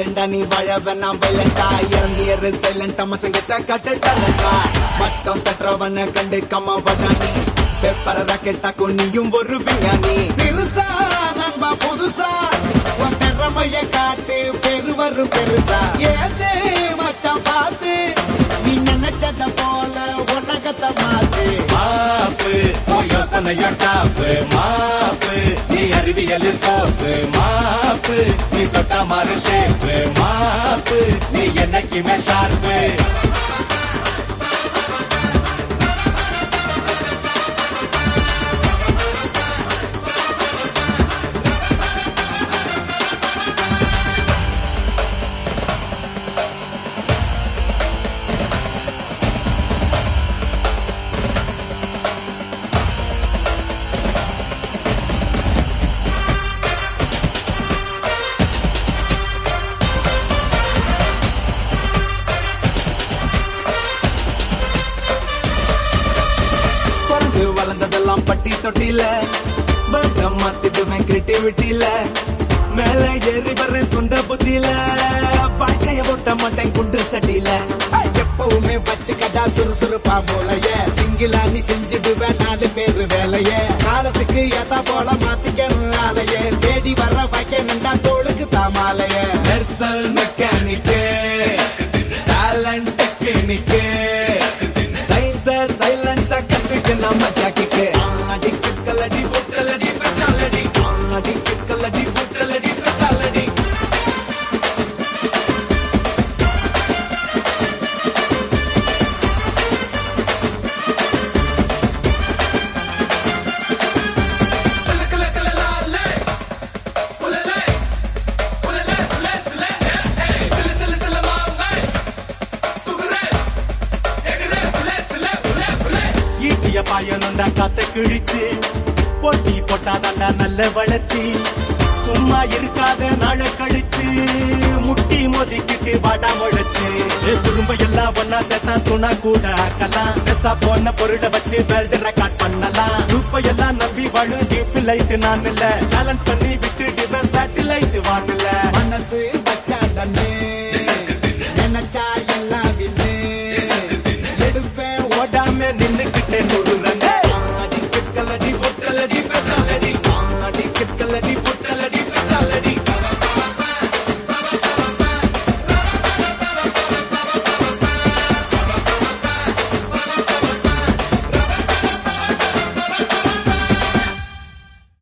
வாழண்டா நீ வாழ வேணாம் வைலண்டா இறங்கி ஏறு சைலண்டா மச்சம் கெட்ட கட்டட்டலண்டா மட்டம் தட்டுறவன கண்டு கம்மா படா நீ பேப்பர ராக்கெட்டாக்கு நீயும் ஒரு விஞ்ஞானி சிறுசா நண்பா புதுசா உன் திறமைய காட்டு பெரு வரும் பெருசா ஏதே மச்சான் பார்த்து நீ நினைச்சத போல உலகத்தை மாத்து மாப்பு உன் யோசனையும் டாப்பு மாப்பு நீ அறிவியலில் தோப்பு மாப்பு நீ தொட்டா மாறு ஷேப்பு மாப்பு நீ என்னைக்குமே ஷார்ப்பு பிறந்து வளர்ந்ததெல்லாம் பட்டி தொட்டில பர்க்க மாத்திடுவேன் கிரியேட்டிவிட்டில மேல ஏறி வர்றேன் சொந்த புத்தியில வாழ்க்கைய ஓட்ட மாட்டேன் குண்டு சட்டியில எப்பவுமே வச்சுக்கடா சுறுசுறுப்பா போலைய சிங்கிளா நீ செஞ்சுடுவேன் நாலு பேரு வேலைய காலத்துக்கு ஏத்தா போல மாத்திக்கணும் ஆலைய தேடி வர்ற வைக்கணும்டா தோளுக்கு தாமாலைய நெர்சல் மெக்கானிக்கு டேலண்ட் டெக்னிக்கு சயின்ஸ சைலன்ஸ கத்துக்கு நம்ம ஜாக்கிக்கு அடி கிக்கலடி புட்டலடி பெட்டாலடி அடி கிக்கலடி புட்டலடி பெட்டாலடி ஈட்டிய பாயனுண்டா காத்த கிழிச்சு போட்டி போட்டாதாண்டா நல்ல வளர்ச்சி சும்மா இருக்காத நாள கழிச்சு முட்டி மோதிக்கிட்டு வாடா முளைச்சு ஏ, துரும்ப எல்லாம் ஒன்னா சேர்த்தா துணா கூட ஆக்கலாம் பெஸ்டா போன பொருளை வச்சு வேல்டு ரெக்கார்ட் பண்ணலாம் ரூப்ப எல்லாம் நம்பி வாழு டியூப் லைட் நான் இல்ல சேலஞ்ச் பண்ணி விட்டு சேட்டலைட் வாங்கல மனசு வச்சா தண்ணே நினைச்சா எல்லாம் விண்ணு எடுப்பேன் ஓடாம நின்னுக்கு